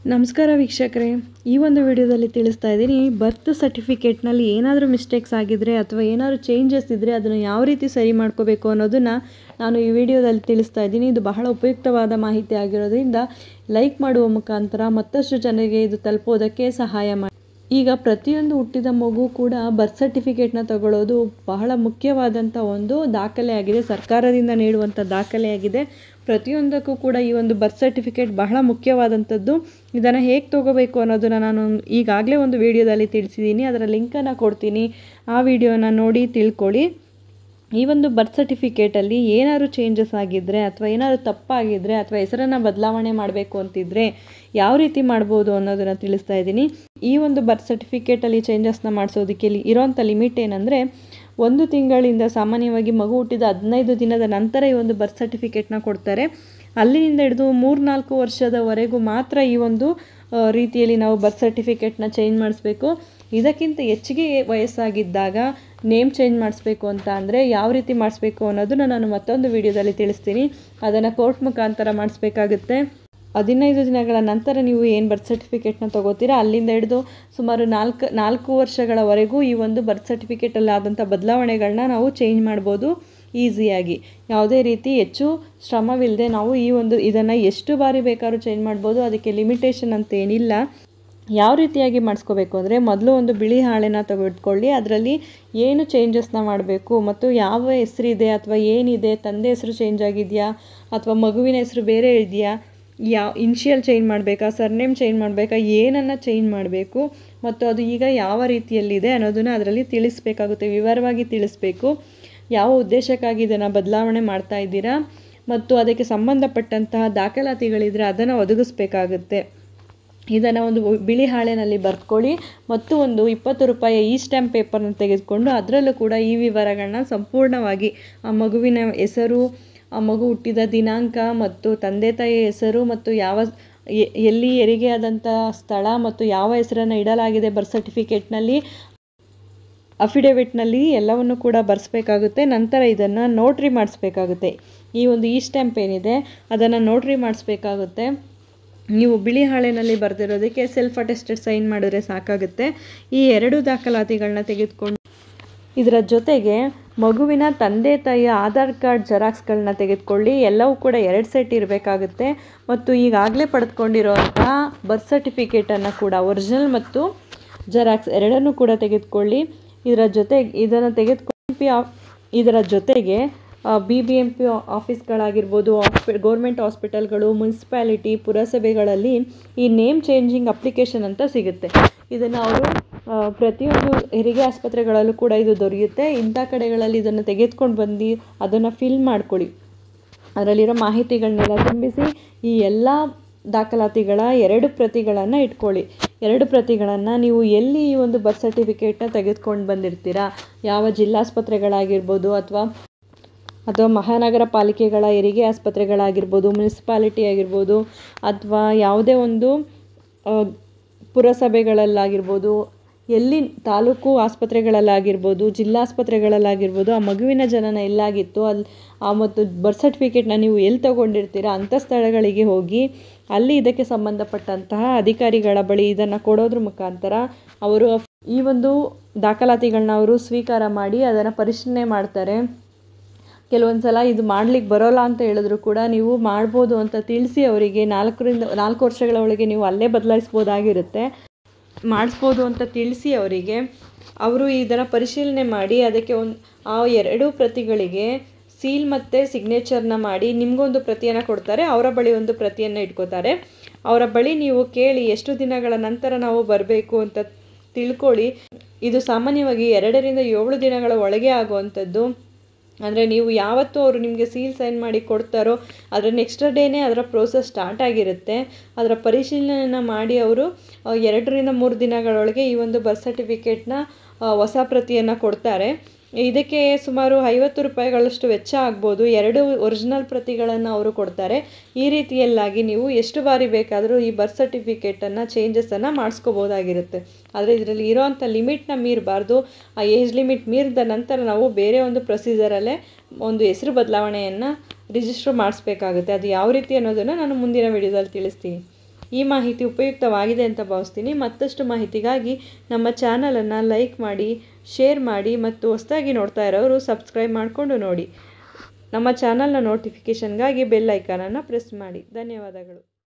ನಮಸ್ಕಾರ ವೀಕ್ಷಕರೇ ಈ ಒಂದು ವಿಡಿಯೋದಲ್ಲಿ ತಿಳಿಸ್ತಾ ಇದ್ದೀನಿ ಬರ್ತ್ ಸರ್ಟಿಫಿಕೇಟ್ನಲ್ಲಿ ಏನಾದರೂ ಮಿಸ್ಟೇಕ್ಸ್ ಆಗಿದ್ದರೆ ಅಥವಾ ಏನಾದರೂ ಚೇಂಜಸ್ ಇದ್ದರೆ ಅದನ್ನು ಯಾವ ರೀತಿ ಸರಿ ಮಾಡ್ಕೋಬೇಕು ಅನ್ನೋದನ್ನು ನಾನು ಈ ವಿಡಿಯೋದಲ್ಲಿ ತಿಳಿಸ್ತಾ ಇದ್ದೀನಿ ಇದು ಬಹಳ ಉಪಯುಕ್ತವಾದ ಮಾಹಿತಿ ಆಗಿರೋದ್ರಿಂದ ಲೈಕ್ ಮಾಡುವ ಮುಖಾಂತರ ಮತ್ತಷ್ಟು ಜನರಿಗೆ ಇದು ತಲುಪೋದಕ್ಕೆ ಸಹಾಯ ಮಾಡಿ ಈಗ ಪ್ರತಿಯೊಂದು ಹುಟ್ಟಿದ ಮಗು ಕೂಡ ಬರ್ತ್ ಸರ್ಟಿಫಿಕೇಟ್ನ ತಗೊಳ್ಳೋದು ಬಹಳ ಮುಖ್ಯವಾದಂಥ ಒಂದು ದಾಖಲೆಯಾಗಿದೆ ಸರ್ಕಾರದಿಂದ ನೀಡುವಂಥ ದಾಖಲೆಯಾಗಿದೆ ಪ್ರತಿಯೊಂದಕ್ಕೂ ಕೂಡ ಈ ಒಂದು ಬರ್ತ್ ಸರ್ಟಿಫಿಕೇಟ್ ಬಹಳ ಮುಖ್ಯವಾದಂಥದ್ದು ಇದನ್ನು ಹೇಗೆ ತೊಗೋಬೇಕು ಅನ್ನೋದನ್ನು ನಾನು ಈಗಾಗಲೇ ಒಂದು ವಿಡಿಯೋದಲ್ಲಿ ತಿಳಿಸಿದ್ದೀನಿ ಅದರ ಲಿಂಕನ್ನು ಕೊಡ್ತೀನಿ ಆ ವಿಡಿಯೋನ ನೋಡಿ ತಿಳ್ಕೊಳ್ಳಿ ಈ ಒಂದು ಬರ್ತ್ ಸರ್ಟಿಫಿಕೇಟಲ್ಲಿ ಏನಾದ್ರು ಚೇಂಜಸ್ ಆಗಿದ್ದರೆ ಅಥವಾ ಏನಾದ್ರು ತಪ್ಪಾಗಿದ್ದರೆ ಅಥವಾ ಹೆಸರನ್ನು ಬದಲಾವಣೆ ಮಾಡಬೇಕು ಅಂತಿದ್ರೆ ಯಾವ ರೀತಿ ಮಾಡ್ಬೋದು ಅನ್ನೋದನ್ನು ತಿಳಿಸ್ತಾ ಇದ್ದೀನಿ ಈ ಒಂದು ಬರ್ತ್ ಸರ್ಟಿಫಿಕೇಟಲ್ಲಿ ಚೇಂಜಸ್ನ ಮಾಡಿಸೋದಕ್ಕೆ ಇಲ್ಲಿ ಇರೋಂಥ ಲಿಮಿಟ್ ಏನಂದರೆ ಒಂದು ತಿಂಗಳಿಂದ ಸಾಮಾನ್ಯವಾಗಿ ಮಗು ಹುಟ್ಟಿದ ಹದಿನೈದು ದಿನದ ನಂತರ ಈ ಒಂದು ಬರ್ತ್ ಸರ್ಟಿಫಿಕೇಟ್ನ ಕೊಡ್ತಾರೆ ಅಲ್ಲಿನಿಂದ ಹಿಡಿದು ಮೂರು ನಾಲ್ಕು ವರ್ಷದವರೆಗೂ ಮಾತ್ರ ಈ ಒಂದು ಆ, ರೀತಿಯಲ್ಲಿ ನಾವು ಬರ್ತ್ ಸರ್ಟಿಫಿಕೇಟ್ನ ಚೇಂಜ್ ಮಾಡಿಸ್ಬೇಕು ಇದಕ್ಕಿಂತ ಹೆಚ್ಚಿಗೆ ವಯಸ್ಸಾಗಿದ್ದಾಗ ನೇಮ್ ಚೇಂಜ್ ಮಾಡಿಸ್ಬೇಕು ಅಂತ ಅಂದರೆ ಯಾವ ರೀತಿ ಮಾಡಿಸ್ಬೇಕು ಅನ್ನೋದನ್ನು ನಾನು ಮತ್ತೊಂದು ವಿಡಿಯೋದಲ್ಲಿ ತಿಳಿಸ್ತೀನಿ ಅದನ್ನು ಕೋರ್ಟ್ ಮುಖಾಂತರ ಮಾಡಿಸ್ಬೇಕಾಗುತ್ತೆ ಹದಿನೈದು ದಿನಗಳ ನಂತರ ನೀವು ಏನು ಬರ್ತ್ ಸರ್ಟಿಫಿಕೇಟ್ನ ತಗೋತೀರಾ ಅಲ್ಲಿಂದ ಹಿಡಿದು ಸುಮಾರು ನಾಲ್ಕು ನಾಲ್ಕು ವರ್ಷಗಳವರೆಗೂ ಈ ಒಂದು ಬರ್ತ್ ಸರ್ಟಿಫಿಕೇಟಲ್ಲಿ ಆದಂಥ ಬದಲಾವಣೆಗಳನ್ನ ನಾವು ಚೇಂಜ್ ಮಾಡ್ಬೋದು ಈಸಿಯಾಗಿ ಯಾವುದೇ ರೀತಿ ಹೆಚ್ಚು ಶ್ರಮವಿಲ್ಲದೆ ನಾವು ಈ ಒಂದು ಇದನ್ನು ಎಷ್ಟು ಬಾರಿ ಬೇಕಾದ್ರೂ ಚೇಂಜ್ ಮಾಡ್ಬೋದು ಅದಕ್ಕೆ ಲಿಮಿಟೇಷನ್ ಅಂತ ಏನಿಲ್ಲ ಯಾವ ರೀತಿಯಾಗಿ ಮಾಡಿಸ್ಕೋಬೇಕು ಅಂದರೆ ಮೊದಲು ಒಂದು ಬಿಳಿ ಹಾಳೆನ ತೆಗೆದುಕೊಳ್ಳಿ ಅದರಲ್ಲಿ ಏನು ಚೇಂಜಸ್ನ ಮಾಡಬೇಕು ಮತ್ತು ಯಾವ ಹೆಸರಿದೆ ಅಥವಾ ಏನಿದೆ ತಂದೆ ಹೆಸರು ಚೇಂಜ್ ಆಗಿದೆಯಾ ಅಥವಾ ಮಗುವಿನ ಹೆಸರು ಬೇರೆ ಇದೆಯಾ ಯಾವ ಇನ್ಷಿಯಲ್ ಚೇಂಜ್ ಮಾಡಬೇಕಾ ಸರ್ನೇಮ್ ಚೇಂಜ್ ಮಾಡಬೇಕಾ ಏನನ್ನು ಚೇಂಜ್ ಮಾಡಬೇಕು ಮತ್ತು ಅದು ಈಗ ಯಾವ ರೀತಿಯಲ್ಲಿದೆ ಅನ್ನೋದನ್ನು ಅದರಲ್ಲಿ ತಿಳಿಸ್ಬೇಕಾಗುತ್ತೆ ವಿವರವಾಗಿ ತಿಳಿಸ್ಬೇಕು ಯಾವ ಉದ್ದೇಶಕ್ಕಾಗಿ ಇದನ್ನು ಬದಲಾವಣೆ ಮಾಡ್ತಾ ಇದ್ದೀರಾ ಮತ್ತು ಅದಕ್ಕೆ ಸಂಬಂಧಪಟ್ಟಂತಹ ದಾಖಲಾತಿಗಳಿದ್ರೆ ಅದನ್ನು ಒದಗಿಸ್ಬೇಕಾಗುತ್ತೆ ಇದನ್ನು ಒಂದು ಬಿಳಿ ಹಾಳೆನಲ್ಲಿ ಬರ್ಕೊಳ್ಳಿ ಮತ್ತು ಒಂದು ಇಪ್ಪತ್ತು ರೂಪಾಯಿ ಈ ಸ್ಟ್ಯಾಂಪ್ ಪೇಪರ್ನ ತೆಗೆದುಕೊಂಡು ಅದರಲ್ಲೂ ಕೂಡ ಈ ವಿವರಗಳನ್ನ ಸಂಪೂರ್ಣವಾಗಿ ಆ ಮಗುವಿನ ಹೆಸರು ಆ ಮಗು ಹುಟ್ಟಿದ ದಿನಾಂಕ ಮತ್ತು ತಂದೆ ತಾಯಿಯ ಹೆಸರು ಮತ್ತು ಯಾವ ಎ- ಎಲ್ಲಿ ಹೆರಿಗೆ ಆದಂಥ ಸ್ಥಳ ಮತ್ತು ಯಾವ ಹೆಸರನ್ನು ಇಡಲಾಗಿದೆ ಬರ್ತ್ ಸರ್ಟಿಫಿಕೇಟ್ನಲ್ಲಿ ಅಫಿಡೇವಿಟ್ನಲ್ಲಿ ಎಲ್ಲವನ್ನು ಕೂಡ ಬರೆಸ್ಬೇಕಾಗುತ್ತೆ ನಂತರ ಇದನ್ನು ನೋಟ್ರಿ ಮಾಡಿಸ್ಬೇಕಾಗುತ್ತೆ ಈ ಒಂದು ಈ ಸ್ಟ್ಯಾಂಪ್ ಏನಿದೆ ಅದನ್ನು ನೋಟ್ರಿ ಮಾಡಿಸ್ಬೇಕಾಗುತ್ತೆ ನೀವು ಬಿಳಿ ಹಾಳೆನಲ್ಲಿ ಬರೆದಿರೋದಕ್ಕೆ ಸೆಲ್ಫ್ ಅಟೆಸ್ಟೆಡ್ ಸೈನ್ ಮಾಡಿದ್ರೆ ಸಾಕಾಗುತ್ತೆ ಈ ಎರಡು ದಾಖಲಾತಿಗಳನ್ನ ತೆಗೆದುಕೊಂಡು ಇದರ ಜೊತೆಗೆ ಮಗುವಿನ ತಂದೆ ತಾಯಿಯ ಆಧಾರ್ ಕಾರ್ಡ್ ಜೆರಾಕ್ಸ್ಗಳನ್ನ ತೆಗೆದುಕೊಳ್ಳಿ ಎಲ್ಲವೂ ಕೂಡ ಎರಡು ಸೆಟ್ ಇರಬೇಕಾಗುತ್ತೆ ಮತ್ತು ಈಗಾಗಲೇ ಪಡೆದುಕೊಂಡಿರೋಂತಹ ಬರ್ತ್ ಸರ್ಟಿಫಿಕೇಟನ್ನು ಕೂಡ ಒರಿಜಿನಲ್ ಮತ್ತು ಜೆರಾಕ್ಸ್ ಎರಡನ್ನೂ ಕೂಡ ತೆಗೆದುಕೊಳ್ಳಿ ಇದರ ಜೊತೆಗೆ ಇದನ್ನು ತೆಗೆದುಕೊಂಡು ಇದರ ಜೊತೆಗೆ ಬಿ ಬಿ ಎಂ ಪಿ ಆಫೀಸ್ಗಳಾಗಿರ್ಬೋದು ಹಾಸ್ಪಿ ಗೌರ್ಮೆಂಟ್ ಹಾಸ್ಪಿಟಲ್ಗಳು ಮುನ್ಸಿಪಾಲಿಟಿ ಪುರಸಭೆಗಳಲ್ಲಿ ಈ ನೇಮ್ ಚೇಂಜಿಂಗ್ ಅಪ್ಲಿಕೇಶನ್ ಅಂತ ಸಿಗುತ್ತೆ ಇದನ್ನು ಅವರು ಪ್ರತಿಯೊಂದು ಹೆರಿಗೆ ಆಸ್ಪತ್ರೆಗಳಲ್ಲೂ ಕೂಡ ಇದು ದೊರೆಯುತ್ತೆ ಇಂಥ ಕಡೆಗಳಲ್ಲಿ ಇದನ್ನು ತೆಗೆದುಕೊಂಡು ಬಂದು ಅದನ್ನು ಫಿಲ್ ಮಾಡ್ಕೊಳ್ಳಿ ಅದರಲ್ಲಿರೋ ಮಾಹಿತಿಗಳನ್ನೆಲ್ಲ ತುಂಬಿಸಿ ಈ ಎಲ್ಲ ದಾಖಲಾತಿಗಳ ಎರಡು ಪ್ರತಿಗಳನ್ನು ಇಟ್ಕೊಳ್ಳಿ ಎರಡು ಪ್ರತಿಗಳನ್ನು ನೀವು ಎಲ್ಲಿ ಈ ಒಂದು ಬರ್ತ್ ಸರ್ಟಿಫಿಕೇಟ್ನ ತೆಗೆದುಕೊಂಡು ಬಂದಿರ್ತೀರಾ ಯಾವ ಜಿಲ್ಲಾಸ್ಪತ್ರೆಗಳಾಗಿರ್ಬೋದು ಅಥವಾ ಅಥವಾ ಮಹಾನಗರ ಪಾಲಿಕೆಗಳ ಹೆರಿಗೆ ಆಸ್ಪತ್ರೆಗಳಾಗಿರ್ಬೋದು ಮುನ್ಸಿಪಾಲಿಟಿ ಆಗಿರ್ಬೋದು ಅಥವಾ ಯಾವುದೇ ಒಂದು ಆ, ಪುರಸಭೆಗಳಲ್ಲಾಗಿರ್ಬೋದು ಎಲ್ಲಿ ತಾಲೂಕು ಆಸ್ಪತ್ರೆಗಳಲ್ಲಾಗಿರ್ಬೋದು ಜಿಲ್ಲಾಸ್ಪತ್ರೆಗಳಲ್ಲಾಗಿರ್ಬೋದು ಆ ಮಗುವಿನ ಜನನ ಎಲ್ಲಾಗಿತ್ತು ಅಲ್ಲಿ ಆ ಮತ್ತು ಬರ್ತ್ ಸರ್ಟಿಫಿಕೇಟ್ನ ನೀವು ಎಲ್ಲಿ ತಗೊಂಡಿರ್ತೀರಾ ಅಂಥ ಸ್ಥಳಗಳಿಗೆ ಹೋಗಿ ಅಲ್ಲಿ ಇದಕ್ಕೆ ಸಂಬಂಧಪಟ್ಟಂತಹ ಅಧಿಕಾರಿಗಳ ಬಳಿ ಇದನ್ನು ಕೊಡೋದ್ರ ಮುಖಾಂತರ ಅವರು ಈ ಒಂದು ದಾಖಲಾತಿಗಳನ್ನ ಅವರು ಸ್ವೀಕಾರ ಮಾಡಿ ಅದನ್ನು ಪರಿಶೀಲನೆ ಮಾಡ್ತಾರೆ ಕೆಲವೊಂದು ಸಲ ಇದು ಮಾಡ್ಲಿಕ್ಕೆ ಬರೋಲ್ಲ ಅಂತ ಹೇಳಿದ್ರು ಕೂಡ ನೀವು ಮಾಡ್ಬೋದು ಅಂತ ತಿಳಿಸಿ ಅವರಿಗೆ ನಾಲ್ಕರಿಂದ ನಾಲ್ಕು ವರ್ಷಗಳ ಒಳಗೆ ನೀವು ಅಲ್ಲೇ ಬದಲಾಯಿಸ್ಬೋದಾಗಿರುತ್ತೆ ಮಾಡಿಸ್ಬೋದು ಅಂತ ತಿಳಿಸಿ ಅವರಿಗೆ ಅವರು ಇದನ್ನು ಪರಿಶೀಲನೆ ಮಾಡಿ ಅದಕ್ಕೆ ಒಂದು ಆ ಎರಡೂ ಪ್ರತಿಗಳಿಗೆ ಸೀಲ್ ಮತ್ತು ಸಿಗ್ನೇಚರ್ನ ಮಾಡಿ ನಿಮಗೊಂದು ಪ್ರತಿಯನ್ನು ಕೊಡ್ತಾರೆ ಅವರ ಬಳಿ ಒಂದು ಪ್ರತಿಯನ್ನು ಇಟ್ಕೋತಾರೆ ಅವರ ಬಳಿ ನೀವು ಕೇಳಿ ಎಷ್ಟು ದಿನಗಳ ನಂತರ ನಾವು ಬರಬೇಕು ಅಂತ ತಿಳ್ಕೊಳ್ಳಿ ಇದು ಸಾಮಾನ್ಯವಾಗಿ ಎರಡರಿಂದ ಏಳು ದಿನಗಳ ಒಳಗೆ ಆಗುವಂಥದ್ದು ಅಂದರೆ ನೀವು ಯಾವತ್ತೂ ಅವರು ನಿಮಗೆ ಸೀಲ್ ಸೈನ್ ಮಾಡಿ ಕೊಡ್ತಾರೋ ಅದರ ನೆಕ್ಸ್ಟ್ ಡೇನೇ ಅದರ ಪ್ರೋಸೆಸ್ ಸ್ಟಾರ್ಟ್ ಆಗಿರುತ್ತೆ ಅದರ ಪರಿಶೀಲನೆಯನ್ನು ಮಾಡಿ ಅವರು ಆ, ಎರಡರಿಂದ ಮೂರು ದಿನಗಳೊಳಗೆ ಈ ಒಂದು ಬರ್ತ್ ಸರ್ಟಿಫಿಕೇಟ್ನ ಹೊಸ ಪ್ರತಿಯನ್ನು ಕೊಡ್ತಾರೆ ಇದಕ್ಕೆ ಸುಮಾರು ಐವತ್ತು ರೂಪಾಯಿಗಳಷ್ಟು ವೆಚ್ಚ ಆಗ್ಬೋದು ಎರಡು ಒರಿಜಿನಲ್ ಪ್ರತಿಗಳನ್ನು ಅವರು ಕೊಡ್ತಾರೆ ಈ ರೀತಿಯಲ್ಲಾಗಿ ನೀವು ಎಷ್ಟು ಬಾರಿ ಬೇಕಾದರೂ ಈ ಬರ್ತ್ ಸರ್ಟಿಫಿಕೇಟನ್ನು ಚೇಂಜಸನ್ನು ಮಾಡಿಸ್ಕೋಬೋದಾಗಿರುತ್ತೆ ಆದರೆ ಇದರಲ್ಲಿ ಇರೋವಂಥ ಲಿಮಿಟ್ನ ಮೀರಬಾರ್ದು ಆ ಏಜ್ ಲಿಮಿಟ್ ಮೀರಿದ ನಂತರ ನಾವು ಬೇರೆ ಒಂದು ಪ್ರೊಸೀಜರಲ್ಲೇ ಒಂದು ಹೆಸರು ಬದಲಾವಣೆಯನ್ನು ರಿಜಿಸ್ಟ್ರ್ ಮಾಡಿಸ್ಬೇಕಾಗುತ್ತೆ ಅದು ಯಾವ ರೀತಿ ಅನ್ನೋದನ್ನು ನಾನು ಮುಂದಿನ ವಿಡಿಯೋದಲ್ಲಿ ತಿಳಿಸ್ತೀನಿ ಈ ಮಾಹಿತಿ ಉಪಯುಕ್ತವಾಗಿದೆ ಅಂತ ಭಾವಿಸ್ತೀನಿ ಮತ್ತಷ್ಟು ಮಾಹಿತಿಗಾಗಿ ನಮ್ಮ ಚಾನಲನ್ನು ಲೈಕ್ ಮಾಡಿ ಶೇರ್ ಮಾಡಿ ಮತ್ತು ಹೊಸದಾಗಿ ನೋಡ್ತಾ ಇರೋರು ಸಬ್ಸ್ಕ್ರೈಬ್ ಮಾಡಿಕೊಂಡು ನೋಡಿ ನಮ್ಮ ಚಾನಲ್ನ ನೋಟಿಫಿಕೇಷನ್ಗಾಗಿ ಬೆಲ್ ಐಕಾನನ್ನು ಪ್ರೆಸ್ ಮಾಡಿ ಧನ್ಯವಾದಗಳು